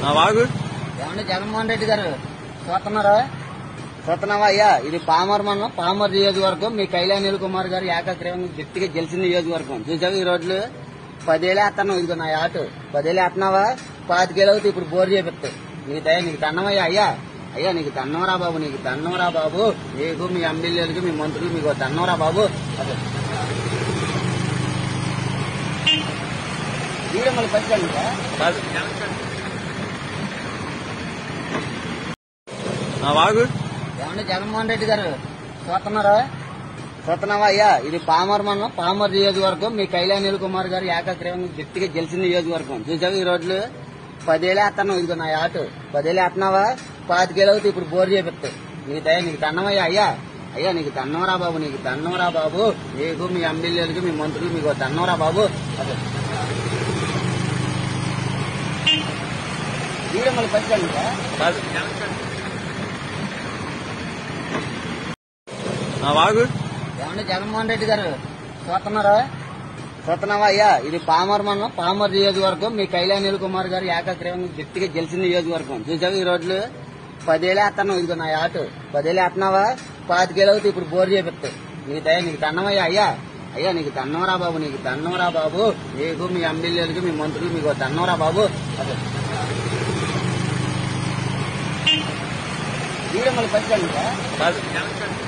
ఆ వాగు ఏమండి జగన్మోహన్ రెడ్డి గారు చూస్తున్నారా చూస్తున్నావా అయ్యా ఇది పామర్ మండలం పామర్ నియోజకవర్గం మీ కళ్యాణ్ కుమార్ గారు ఏకగ్రీవంగా గట్టిగా గెలిచిన నియోజకవర్గం చూసావు ఈ రోజులు పదేళ్ళు వేస్తున్నావు ఇదిగో నా ఆట పదేళ్ళు వేస్తున్నావా పాతికేళ్ళు అవుతుంది ఇప్పుడు బోర్ చేపిస్తావు నీకు దయ నీకు దండమయ్యా అయ్యా అయ్యా నీకు దండంరా బాబు నీకు దండంరా బాబు నీకు మీ ఎమ్మెల్యేలకు మీ మంత్రులు మీకు దండంరా బాబు అదే వీడియో మళ్ళీ పచ్చాను కాదు. ఆ వాగు ఏమండి జగన్మోహన్ రెడ్డి గారు చూస్తున్నారా చూస్తున్నావా అయ్యా ఇది పామర్ మండలం పామర్ నియోజకవర్గం మీ కళ్యాణ్ కుమార్ గారు ఏకగ్రీవంగా గట్టిగా గెలిచిన నియోజకవర్గం చూసావు ఈ రోజులు పదేళ్ళు వేస్తున్నావు ఇదిగో నా ఆట పదేళ్ళు వేస్తున్నావా పాతికేళ్ళు అవుతుంది ఇప్పుడు బోర్ చేపిస్తావు నీకు దయ నీకు దండమయ్యా అయ్యా అయ్యా నీకు దండంరా బాబు నీకు దండంరా బాబు నీకు మీ ఎమ్మెల్యేలకు మీ మంత్రులు మీకు దండంరా బాబు అదే వీడియో మళ్ళీ పచ్చాను కాదు. ఆ వాగు ఏమండి జగన్మోహన్ రెడ్డి గారు చూస్తున్నారా చూస్తున్నావా అయ్యా ఇది పామర్ మండలం పామర్ నియోజకవర్గం మీ కళ్యాణ్ కుమార్ గారు ఏకగ్రీవంగా గట్టిగా గెలిచిన నియోజకవర్గం చూసావు ఈ రోజులు పదేళ్ళు వేస్తున్నావు ఇదిగో నా ఆట పదేళ్ళు వేస్తున్నావా పాతికేళ్ళు అవుతుంది ఇప్పుడు బోర్ చేపిస్తావు నీకు దయ నీకు దండమయ్యా అయ్యా అయ్యా నీకు దండంరా బాబు నీకు దండంరా బాబు నీకు మీ ఎమ్మెల్యేలకు మీ మంత్రులు మీకు దండంరా బాబు అదే వీడియో మళ్ళీ పచ్చాను కాదు.